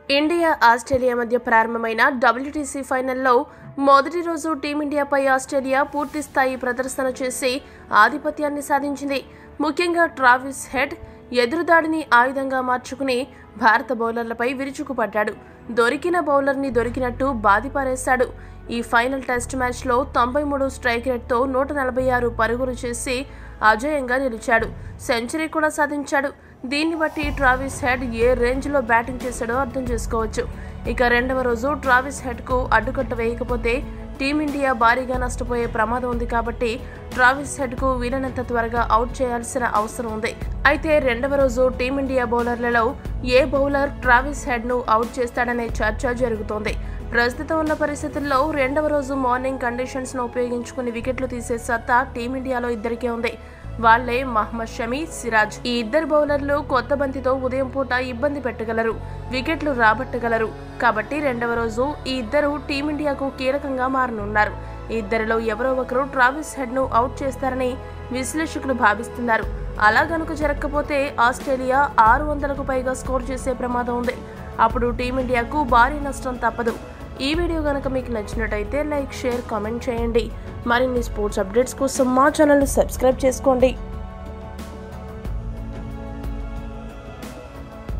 India Australia మధ్య ప్రారంభమైన WTC ఫైనల్లో మొదటి రోజు టీమిండియాపై ఆస్ట్రేలియా పూర్తి స్థాయి ప్రదర్శన చేసి ఆధిపత్యాన్ని సాధించింది ముఖ్యంగా ట్రావిస్ హెడ్ ఎదురుదాడిని ఆయుధంగా మార్చుకుని భారత బౌలర్లపై విరుచుకుపడ్డాడు దొరికిన బౌలర్ని దొరికినట్టు బాదిపారేశాడు ఈ ఫైనల్ టెస్ట్ మ్యాచ్లో తొంభై మూడు స్ట్రైక్ రేట్తో నూట నలభై ఆరు పరుగులు చేసి అజేయంగా నిలిచాడు సెంచరీ కూడా సాధించాడు దీన్ని బట్టి ట్రావిస్ హెడ్ ఏ రేంజ్లో బ్యాటింగ్ చేశాడో అర్థం చేసుకోవచ్చు ఇక రెండవ రోజు ట్రావిస్ హెడ్కు అడ్డుకట్ట వేయకపోతే టీమిండియా భారీగా నష్టపోయే ప్రమాదం ఉంది కాబట్టి ట్రావిస్ హెడ్కు వీలైనంత త్వరగా అవుట్ చేయాల్సిన అవసరం ఉంది అయితే రెండవ రోజు టీమిండియా బౌలర్లలో ఏ బౌలర్ ట్రావిస్ హెడ్ను అవుట్ చేస్తాడనే చర్చ జరుగుతోంది ప్రస్తుతం ఉన్న పరిస్థితుల్లో రెండవ రోజు మార్నింగ్ కండిషన్స్ను ఉపయోగించుకుని వికెట్లు తీసే సత్తా టీమిండియాలో ఇద్దరికే ఉంది వాళ్లే మహ్మద్ షమీ సిరాజ్ ఈ ఇద్దరు బౌలర్లు కొత్త బంతితో ఉదయం పూట ఇబ్బంది పెట్టగలరు వికెట్లు రాబట్టగలరు కాబట్టి రెండవ రోజు ఈ ఇద్దరు టీమిండియాకు కీలకంగా మారనున్నారు ఈ ఇద్దరిలో ఎవరో ఒకరు ట్రావిస్ హెడ్ ను అవుట్ చేస్తారని విశ్లేషకులు భావిస్తున్నారు అలా గనుక జరగకపోతే ఆస్ట్రేలియా ఆరు వందలకు పైగా స్కోర్ చేసే ప్రమాదం ఉంది అప్పుడు టీమిండియాకు భారీ నష్టం తప్పదు ఈ వీడియో కనుక మీకు నచ్చినట్టయితే లైక్ షేర్ కామెంట్ చేయండి మరిన్ని స్పోర్ట్స్ అప్డేట్స్ కోసం మా ఛానల్ని సబ్స్క్రైబ్ చేసుకోండి